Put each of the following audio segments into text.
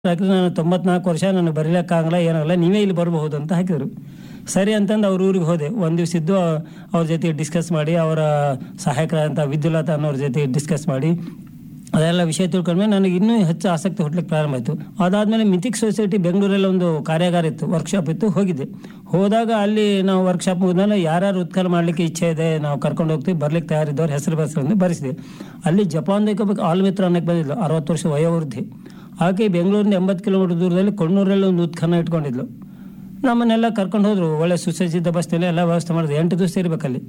ಹಾಕಿದ್ರು ನಾನು ತೊಂಬತ್ನಾಲ್ಕು ವರ್ಷ ನನಗೆ ಬರೀಲಿಕ್ಕಾಗಲ್ಲ ಏನಾಗಲ್ಲ ನೀವೇ ಇಲ್ಲಿ ಬರಬಹುದು ಅಂತ ಹಾಕಿದರು ಸರಿ ಅಂತಂದು ಅವ್ರ ಊರಿಗೆ ಹೋದೆ ಒಂದು ದಿವಸ ಇದ್ದು ಅವ್ರ ಜೊತೆ ಡಿಸ್ಕಸ್ ಮಾಡಿ ಅವರ ಸಹಾಯಕರಾದಂಥ ವಿದ್ಯುಲತಾ ಅನ್ನೋರ ಜೊತೆ ಡಿಸ್ಕಸ್ ಮಾಡಿ ಅದೆಲ್ಲ ವಿಷಯ ತಿಳ್ಕೊಂಡ್ಮೇಲೆ ನನಗೆ ಇನ್ನೂ ಹೆಚ್ಚು ಆಸಕ್ತಿ ಹುಟ್ಲಿಕ್ಕೆ ಪ್ರಾರಂಭ ಆಯಿತು ಅದಾದಮೇಲೆ ಮಿಥಿಕ್ ಸೊಸೈಟಿ ಬೆಂಗಳೂರಲ್ಲಿ ಒಂದು ಕಾರ್ಯಾಗಾರ ಇತ್ತು ವರ್ಕ್ಶಾಪ್ ಇತ್ತು ಹೋಗಿದ್ದೆ ಹೋದಾಗ ಅಲ್ಲಿ ನಾವು ವರ್ಕ್ಶಾಪ್ ಮುಗಿದ್ಮೇಲೆ ಯಾರ್ಯಾರು ಉತ್ಕಲ ಮಾಡಲಿಕ್ಕೆ ಇಚ್ಛೆ ಇದೆ ನಾವು ಕರ್ಕೊಂಡು ಹೋಗ್ತೀವಿ ಬರ್ಲಿಕ್ಕೆ ತಯಾರಿದ್ದವ್ರು ಹೆಸರು ಬರೆಸಲು ಬರೆಸಿದೆ ಅಲ್ಲಿ ಜಪಾನ್ದಕ್ಕೆ ಒಬ್ಬ ಆಲ್ಮಿತ್ರ ಅನ್ನಕ್ಕೆ ಬಂದಿದ್ಲು ಅರವತ್ತು ವರ್ಷ ವಯೋವೃದ್ಧಿ ಆಕೆ ಬೆಂಗಳೂರಿಂದ ಎಂಬತ್ತು ಕಿಲೋಮೀಟರ್ ದೂರದಲ್ಲಿ ಕೊಣ್ಣೂರಲ್ಲಿ ಒಂದು ಉತ್ಖನ ಇಟ್ಕೊಂಡಿದ್ಲು ನಮ್ಮನ್ನೆಲ್ಲ ಕರ್ಕೊಂಡು ಹೋದ್ರು ಒಳ್ಳೆ ಸುಸಜ್ಜಿತ ಬಸ್ನಲ್ಲಿ ಎಲ್ಲ ವ್ಯವಸ್ಥೆ ಮಾಡಿದ್ರು ಎಂಟು ದಿವಸ ಇರಬೇಕಲ್ಲಿ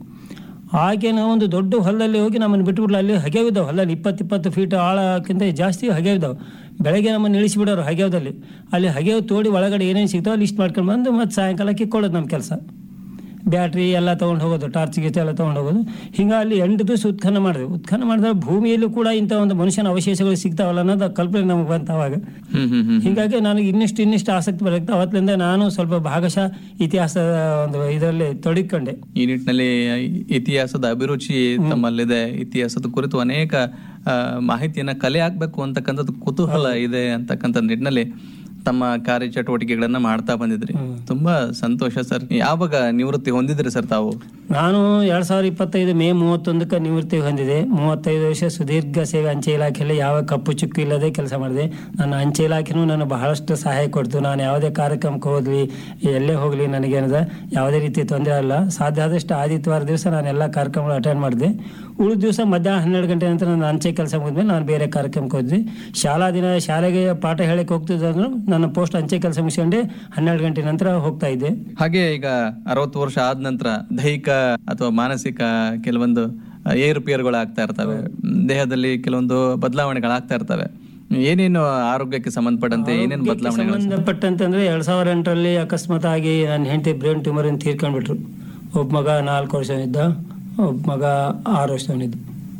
ಆಕೆ ನಾವು ಒಂದು ದೊಡ್ಡ ಹೊಲದಲ್ಲಿ ಹೋಗಿ ನಮ್ಮನ್ನು ಬಿಟ್ಬಿಡ್ಲು ಅಲ್ಲಿ ಹಗೆವಿದ್ದಾವೆ ಹೊಲದಲ್ಲಿ ಇಪ್ಪತ್ತು ಇಪ್ಪತ್ತು ಫೀಟ್ ಆಳಕ್ಕಿಂತ ಜಾಸ್ತಿ ಹಗೆವಿದ್ದಾವೆ ಬೆಳಗ್ಗೆ ನಮ್ಮನ್ನು ಇಳಿಸಿಬಿಡೋರು ಹಗೆವದಲ್ಲಿ ಅಲ್ಲಿ ಹಗೆವು ತೋಡಿ ಒಳಗಡೆ ಏನೇನು ಸಿಗ್ತಾವೆ ಲಿಸ್ಟ್ ಮಾಡ್ಕೊಂಡು ಬಂದು ಮತ್ತು ಸಾಯಂಕಾಲ ಕಿಕ್ಕೊಳ್ಳೋದು ನಮ್ಮ ಕೆಲಸ ಬ್ಯಾಟ್ರಿ ಎಲ್ಲ ತೊಗೊಂಡು ಹೋಗೋದು ಟಾರ್ಚ್ ಗೀಚ್ ಎಲ್ಲ ತೊಗೊಂಡು ಹೋಗೋದು ಹಿಂಗೆ ಅಲ್ಲಿ ಎಂಟು ದಿವಸ ಉತ್ಖನನ ಮಾಡಿದೆ ಉತ್ಖನನ ಮಾಡಿದ್ರೆ ಭೂಮಿಯಲ್ಲೂ ಕೂಡ ಇಂಥ ಒಂದು ಮನುಷ್ಯನ ಅವಶೇಷಗಳು ಸಿಗ್ತಾವಲ್ಲ ಅನ್ನೋದು ಕಲ್ಪನೆ ನಮಗೆ ಬಂತು ಅವಾಗ ಹ್ಮ್ ಹ್ಮ್ ಹ್ಮ್ ಹೀಗಾಗಿ ನನಗೆ ಇನ್ನಿಷ್ಟು ಇನ್ನಿಷ್ಟು ಆಸಕ್ತಿ ಬರುತ್ತೆ ಅವತ್ತಿಂದ ನಾನು ಸ್ವಲ್ಪ ಭಾಗಶಃ ಇತಿಹಾಸದ ಒಂದು ಇದರಲ್ಲಿ ತೊಡಗಿಕೊಂಡೆ ಈ ನಿಟ್ಟಿನಲ್ಲಿ ಇತಿಹಾಸದ ಅಭಿರುಚಿ ತಮ್ಮಲ್ಲಿದೆ ಇತಿಹಾಸದ ಕುರಿತು ಅನೇಕ ಆ, ಮಾಹಿತಿಯನ್ನ ಕಲೆ ಹಾಕ್ಬೇಕು ಅಂತಕ್ಕಂಥದ್ದು ಕುತೂಹಲ ಇದೆ ಅಂತಕ್ಕಂಥ ನಿಟ್ಟಿನಲ್ಲಿ ತಮ್ಮ ಕಾರ್ಯಚಟುವಟಿಕೆಗಳನ್ನ ಮಾಡ್ತಾ ಬಂದಿದ್ರಿ ತುಂಬಾ ಸಂತೋಷ ಸರ್ ಯಾವಾಗ ನಿವೃತ್ತಿ ಹೊಂದಿದ್ರಿ ಸರ್ ತಾವು ನಾನು ಎರಡ್ ಸಾವಿರದ ಇಪ್ಪತ್ತೈದು ಮೇ ಮೂವತ್ತೊಂದಕ್ಕೆ ನಿವೃತ್ತಿ ಹೊಂದಿದೆ ಮೂವತ್ತೈದು ವರ್ಷ ಸುದೀರ್ಘ ಸೇವೆ ಅಂಚೆ ಇಲಾಖೆಯಲ್ಲಿ ಯಾವ ಕಪ್ಪು ಚುಕ್ಕು ಇಲ್ಲದೆ ಕೆಲಸ ಮಾಡಿದೆ ನನ್ನ ಅಂಚೆ ಇಲಾಖೆನೂ ನನಗೆ ಬಹಳಷ್ಟು ಸಹಾಯ ಕೊಡ್ತು ನಾನು ಯಾವುದೇ ಕಾರ್ಯಕ್ರಮಕ್ಕೆ ಹೋಗ್ಲಿ ಎಲ್ಲೇ ಹೋಗಲಿ ನನಗೇನದ ಯಾವುದೇ ರೀತಿ ತೊಂದರೆ ಇಲ್ಲ ಸಾಧ್ಯ ಆದಷ್ಟು ಆದಿತ್ಯವಾರ ದಿವಸ ನಾನು ಎಲ್ಲ ಕಾರ್ಯಕ್ರಮಗಳು ಅಟೆಂಡ್ ಮಾಡಿದೆ ಉಳಿದ ದಿವಸ ಮಧ್ಯಾಹ್ನ ಹನ್ನೆರಡು ಗಂಟೆ ನಂತರ ನನ್ನ ಅಂಚೆ ಕೆಲಸ ಮುಗಿದ್ಮೇಲೆ ನಾನು ಬೇರೆ ಕಾರ್ಯಕ್ರಮಕ್ಕೆ ಹೋದ್ವಿ ಶಾಲಾ ದಿನ ಶಾಲೆಗೆ ಪಾಠ ಹೇಳಕ್ಕೆ ಹೋಗ್ತಿದ್ರು ನನ್ನ ಪೋಸ್ಟ್ ಅಂಚೆ ಕೆಲಸ ಮುಗಿಸ್ಕೊಂಡೆ ಹನ್ನೆರಡು ಗಂಟೆ ನಂತರ ಹೋಗ್ತಾ ಇದ್ದೆ ಹಾಗೆ ಈಗ ಅರವತ್ತು ವರ್ಷ ಆದ ನಂತರ ದೈಹಿಕ ಅಥವಾ ಮಾನಸಿಕ ಕೆಲವೊಂದು ಏರುಪೇರುಗಳು ಆಗ್ತಾ ಇರ್ತವೆ ದೇಹದಲ್ಲಿ ಕೆಲವೊಂದು ಬದಲಾವಣೆಗಳಾಗ್ತಾ ಇರ್ತವೆ ಏನೇನು ಆರೋಗ್ಯಕ್ಕೆ ಸಂಬಂಧಪಟ್ಟಂತೆ ಏನೇನು ಬದಲಾವಣೆಗಳು ಸಂಬಂಧಪಟ್ಟಂತೆ ಅಂದ್ರೆ ಎರಡ್ ಸಾವಿರ ಎಂಟರಲ್ಲಿ ಅಕಸ್ಮಾತ್ ಆಗಿ ನನ್ನ ಹೆಂಡತಿ ಬ್ರೈನ್ ಟ್ಯೂಮರ್ ಅಂತ ತೀರ್ಕೊಂಡ್ಬಿಟ್ರು ಒಬ್ಬ ಮಗ ನಾಲ್ಕು ವರ್ಷ ಇದ್ದ ಒಬ್ಬ ಮಗ ಆರು ವರ್ಷ ಇದ್ದ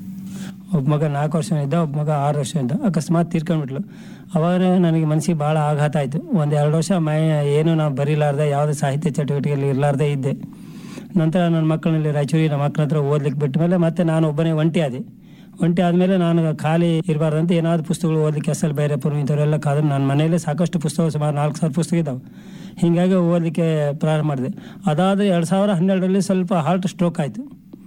ಒಬ್ಬ ಮಗ ನಾಲ್ಕು ವರ್ಷ ಇದ್ದ ಒಬ್ಬ ಮಗ ಆರು ವರ್ಷ ಇದ್ದ ಅಕಸ್ಮಾತ್ ತೀರ್ಕೊಂಡ್ಬಿಟ್ಲು ಅವಾಗ ನನಗೆ ಮನಸ್ಸಿಗೆ ಭಾಳ ಆಘಾತ ಆಯಿತು ಒಂದು ಎರಡು ವರ್ಷ ಮೈ ಏನು ನಾವು ಬರೀಲಾರ್ದೆ ಯಾವುದೇ ಸಾಹಿತ್ಯ ಚಟುವಟಿಕೆಯಲ್ಲಿ ಇರಲಾರ್ದೆ ಇದ್ದೆ ನಂತರ ನನ್ನ ಮಕ್ಕಳಲ್ಲಿ ರಾಯಚೂರಿ ನಮ್ಮ ಮಕ್ಕಳ ಹತ್ರ ಓದ್ಲಿಕ್ಕೆ ಬಿಟ್ಟ ಮೇಲೆ ಮತ್ತೆ ನಾನು ಒಬ್ಬನೇ ಒಂಟಿ ಆದೆ ಒಂಟಿ ಆದಮೇಲೆ ನಾನು ಖಾಲಿ ಇರಬಾರ್ದಂತ ಏನಾದ್ರು ಪುಸ್ತಕಗಳು ಓದಲಿಕ್ಕೆ ಎಸ್ ಎಲ್ ಭೈರಪ್ಪರು ಇಂಥವರೆಲ್ಲ ಕಾದ್ರೆ ನನ್ನ ಮನೆಯಲ್ಲೇ ಸಾಕಷ್ಟು ಪುಸ್ತಕ ಸುಮಾರು ನಾಲ್ಕು ಸಾವಿರ ಪುಸ್ತಕ ಇದ್ದಾವೆ ಹೀಗಾಗಿ ಓದಲಿಕ್ಕೆ ಪ್ರಾರಂಭ ಮಾಡಿದೆ ಅದಾದ ಎರಡು ಸಾವಿರ ಹನ್ನೆರಡರಲ್ಲಿ ಸ್ವಲ್ಪ ಹಾರ್ಟ್ ಸ್ಟ್ರೋಕ್ ಆಯಿತು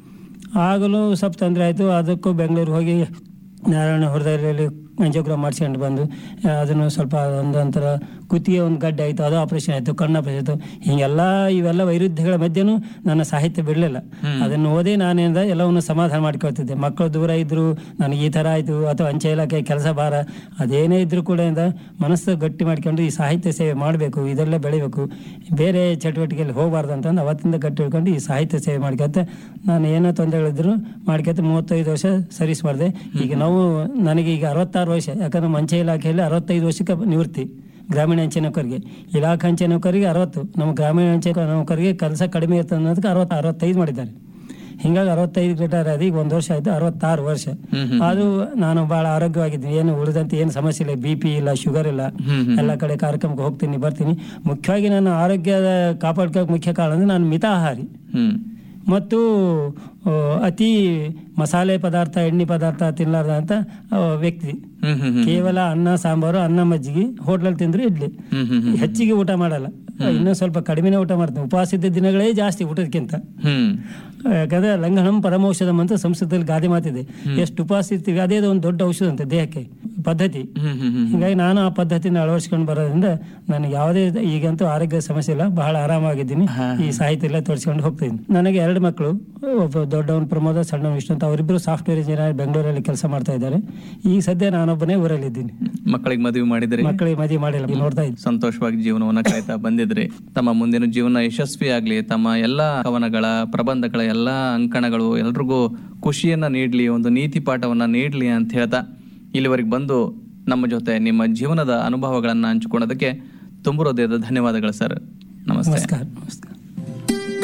ಆಗಲೂ ಸ್ವಲ್ಪ ತೊಂದರೆ ಆಯಿತು ಅದಕ್ಕೂ ಬೆಂಗಳೂರು ಹೋಗಿ ನಾರಾಯಣ ಹೃದಯದಲ್ಲಿ ಅಂಜಿಯೋಗ್ರಾಮ್ ಮಾಡಿಸ್ಕೊಂಡು ಬಂದು ಆ, ಅದನ್ನು ಸ್ವಲ್ಪ ಒಂದೊಂಥರ ಕುತ್ತಿಗೆ ಒಂದು ಗಡ್ಡೆ ಆಯಿತು ಅದು ಆಪರೇಷನ್ ಆಯಿತು ಕಣ್ಣು ಆಪರೇಷನ್ ಆಯಿತು ಹೀಗೆಲ್ಲ ಇವೆಲ್ಲ ವೈರುಧ್ಯಗಳ ಮಧ್ಯೆನೂ ನನ್ನ ಸಾಹಿತ್ಯ ಬಿಡಲಿಲ್ಲ ಅದನ್ನು ಓದಿ ನಾನೇನಿದೆ ಎಲ್ಲವನ್ನು ಸಮಾಧಾನ ಮಾಡ್ಕೊಳ್ತಿದ್ದೆ ಮಕ್ಕಳು ದೂರ ಇದ್ದರು ನನಗೆ ಈ ಥರ ಆಯಿತು ಅಥವಾ ಅಂಚೆ ಇಲಾಖೆ ಕೆಲಸ ಭಾರ ಅದೇನೇ ಇದ್ರೂ ಕೂಡ ಇಂದ ಮನಸ್ಸು ಗಟ್ಟಿ ಮಾಡ್ಕೊಂಡು ಈ ಸಾಹಿತ್ಯ ಸೇವೆ ಮಾಡಬೇಕು ಇದೆಲ್ಲ ಬೆಳಿಬೇಕು ಬೇರೆ ಚಟುವಟಿಕೆಯಲ್ಲಿ ಹೋಗಬಾರ್ದು ಅಂತಂದು ಅವತ್ತಿಂದ ಗಟ್ಟಿ ಹಿಡ್ಕೊಂಡು ಈ ಸಾಹಿತ್ಯ ಸೇವೆ ಮಾಡ್ಕೊತ ನಾನು ಏನೋ ತೊಂದರೆಗಳಿದ್ರು ಮಾಡ್ಕೊತ ಮೂವತ್ತೈದು ವರ್ಷ ಸರ್ವಿಸ್ ಮಾಡಿದೆ ಈಗ ನಾವು ನನಗೆ ಈಗ ಅರವತ್ತಾರು ವರ್ಷ ಯಾಕಂದ್ರೆ ನಮ್ಮ ಅಂಚೆ ಇಲಾಖೆಯಲ್ಲಿ ಅರವತ್ತೈದು ವರ್ಷಕ್ಕೆ ನಿವೃತ್ತಿ ಗ್ರಾಮೀಣ ಅಂಚೆ ನೌಕರಿಗೆ ಇಲಾಖೆ ಅಂಚೆ ನೌಕರಿಗೆ ಅರವತ್ತು ನಮ್ಮ ಗ್ರಾಮೀಣ ಅಂಚೆ ನೌಕರಿಗೆ ಕೆಲಸ ಕಡಿಮೆ ಇರ್ತದೆ ಅನ್ನೋದಕ್ಕೆ ಅರವತ್ತು ಅರವತ್ತೈದು ಮಾಡಿದ್ದಾರೆ ಹಿಂಗಾಗಿ ಅರವತ್ತೈದು ರಿಟೈರ್ ಆದ ಈಗ ಒಂದು ವರ್ಷ ಆಯ್ತು ಅರವತ್ತಾರು ವರ್ಷ ಅದು ನಾನು ಬಹಳ ಆರೋಗ್ಯವಾಗಿದ್ದೀನಿ ಏನು ಉಳಿದಂತೆ ಏನು ಸಮಸ್ಯೆ ಇಲ್ಲ ಬಿ ಪಿ ಇಲ್ಲ ಶುಗರ್ ಇಲ್ಲ ಎಲ್ಲ ಕಡೆ ಕಾರ್ಯಕ್ರಮಕ್ಕೆ ಹೋಗ್ತೀನಿ ಬರ್ತೀನಿ ಮುಖ್ಯವಾಗಿ ನನ್ನ ಆರೋಗ್ಯದ ಕಾಪಾಡ್ಕೋಕೆ ಮುಖ್ಯ ಕಾರಣ ಅಂದ್ರೆ ನಾನು ಮಿತಾಹಾರಿ ಹ್ಮ್ ಮತ್ತು ಆ, ಅತಿ ಮಸಾಲೆ ಪದಾರ್ಥ ಎಣ್ಣೆ ಪದಾರ್ಥ ತಿನ್ನಲಾರ್ದ ಅಂತ ಆ, ವ್ಯಕ್ತಿ ಹ್ಮ್ ಹ್ಮ್ ಕೇವಲ ಅನ್ನ ಸಾಂಬಾರು ಅನ್ನ ಮಜ್ಜಿಗೆ ಹೋಟ್ಲಲ್ಲಿ ತಿಂದ್ರೆ ಇಡ್ಲಿ ಹ್ಮ್ ಹ್ಮ್ ಹೆಚ್ಚಿಗೆ ಊಟ ಮಾಡಲ್ಲ ಇನ್ನೂ ಸ್ವಲ್ಪ ಕಡಿಮೆನೇ ಊಟ ಮಾಡ್ತೀನಿ ಉಪವಾಸ ಇದ್ದ ದಿನಗಳೇ ಜಾಸ್ತಿ ಊಟಕ್ಕಿಂತ ಹ್ಮ್ ಯಾಕಂದ್ರೆ ಲಂಘನಂ ಪರಮೌಷಧಂ ಅಂತ ಸಂಸ್ಕೃತದಲ್ಲಿ ಗಾದೆ ಮಾತಿದೆ ಎಷ್ಟು ಉಪವಾಸ ಇರ್ತೀವಿ ಅದೇ ಒಂದು ದೊಡ್ಡ ಔಷಧ ಅಂತೆ ದೇಹಕ್ಕೆ ಪದ್ಧತಿ ಹ್ಮ್ ಹ್ಮ್ ಹ್ಮ್ ಹೀಗಾಗಿ ನಾನು ಆ ಪದ್ಧತಿನ ಅಳವಡಿಸ್ಕೊಂಡು ಬರೋದ್ರಿಂದ ನನಗೆ ಯಾವುದೇ ಈಗಂತೂ ಆರೋಗ್ಯ ಸಮಸ್ಯೆ ಇಲ್ಲ ಬಹಳ ಆರಾಮಾಗಿದ್ದೀನಿ ಈ ಸಾಹಿತ್ಯ ಎಲ್ಲ ತೋರಿಸ್ಕೊಂಡು ಹೋಗ್ತೀನಿ ನನಗೆ ಎರಡು ಮಕ್ಕಳು ಒಬ್ಬ ದೊಡ್ಡವನ್ ಪ್ರಮೋದ ಸಣ್ಣ ವಿಷ್ಣು ಅಂತ ಅವರಿಬ್ಬರು ಸಾಫ್ಟ್ವೇರ್ ಇಂಜಿನಿಯರ್ ಬೆಂಗಳೂರಲ್ಲಿ ಕೆಲಸ ಮಾಡ್ತಾ ಇದ್ದಾರೆ ಈಗ ಸದ್ಯ ನಾನೊಬ್ಬನೇ ಊರಲ್ಲಿದ್ದೀನಿ ಮಕ್ಕಳಿಗೆ ಮದುವೆ ಮಾಡಿದ್ರಿ ಮಕ್ಕಳಿಗೆ ಮದುವೆ ಮಾಡಿಲ್ಲ ನೋಡ್ತಾ ಇದ್ದೀನಿ ಸಂತೋಷವಾಗಿ ಜೀವನವನ್ನ ಕಾಯ್ತಾ ಬಂದಿದ್ರಿ ತಮ್ಮ ಮುಂದಿನ ಜೀವನ ಯಶಸ್ವಿ ಆಗ್ಲಿ ತಮ್ಮ ಎಲ್ಲಾ ಕವನಗಳ ಪ್ರಬಂಧಗಳ ಎಲ್ಲಾ ಅಂಕಣಗಳು ಎಲ್ರಿಗೂ ಖುಷಿಯನ್ನ ನೀಡ್ಲಿ ಒಂದು ನೀತಿ ಪಾಠವನ್ನ ನೀಡ್ಲಿ ಅಂತ ಹೇಳ್ತಾ ಇಲ್ಲಿವರೆಗೆ ಬಂದು ನಮ್ಮ ಜೊತೆ ನಿಮ್ಮ ಜೀವನದ ಅನುಭವಗಳನ್ನ ಹಂಚಿಕೊಳ್ಳೋದಕ್ಕೆ ತುಂಬ ಹೃದಯದ ಧನ್ಯವಾದಗಳು ಸರ್ ನಮಸ್ತೆ ನಮಸ್ಕಾರ ನಮಸ್ಕಾರ